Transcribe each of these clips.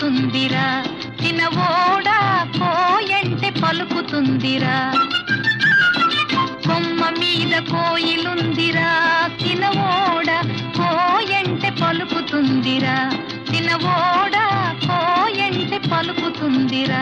పలుకుతుందిరా చిన్నవోడా కోయంటే పలుకుతుందిరా కొమ్మ మీద కోయిలుందిరా చిన్నవోడ కోయంటే పలుకుతుందిరా చిన్నవోడ కోయంటే పలుకుతుందిరా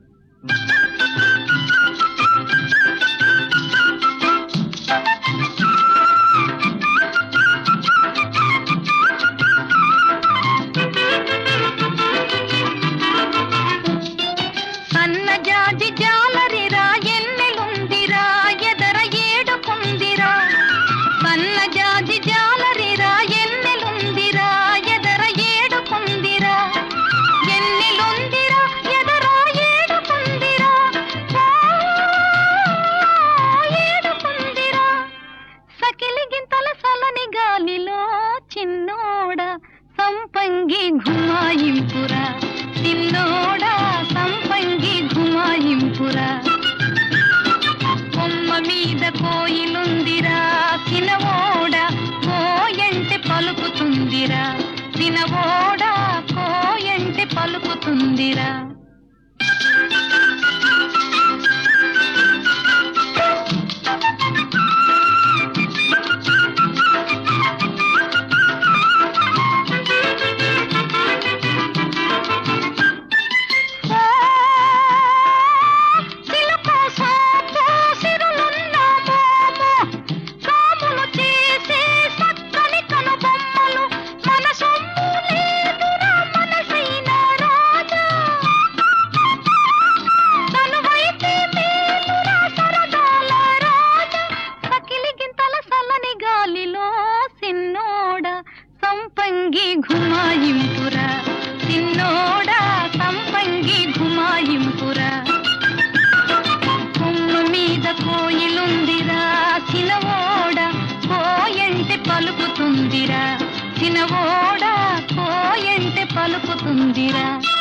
సన్నజాజి జాలరిరా ఎన్నెలుందిరా ఎదర ఏడుకుందిరా సన్నజాజి జాలరిరా ఎన్నెలుందిరా ఎదర ఏడుకుందిరా ఎన్నెలుందిరా ఎదర ఏడుకుందిరా ఓ, ఏడుకుందిరా సకిలి గింతల సలని గాలిలో చిన్నోడ సంపంగి ఘుమాయింపురా చిన్నోడా సంపంగి ఘుమాయింపురా కొమ్మ మీద కోయిలుందిరా చినవోడ కోయంటే పలుకుతుందిరా చినవోడ కోయంటే పలుకుతుందిరా ఓ, చిలుక సోపు సిరులున్న మోము, సాములు చేసే చక్కని కనుబొమ్మలు, మన సొమ్ము లేదురా మనసైన రాజా. తనువైతే మేలురా సరదాల రాజా. సకిలి గింతల సల్లని గాలిలో సిన్నోడ సంపంగి ఘుమాయింపురా సిన్నోడా సంపంగి ఘుమాయింపురా కొమ్మ మీద కోయిలుందిరా చినవోడ కోయంటే పలుకుతుందిరా చినవోడ కోయంటే పలుకుతుందిరా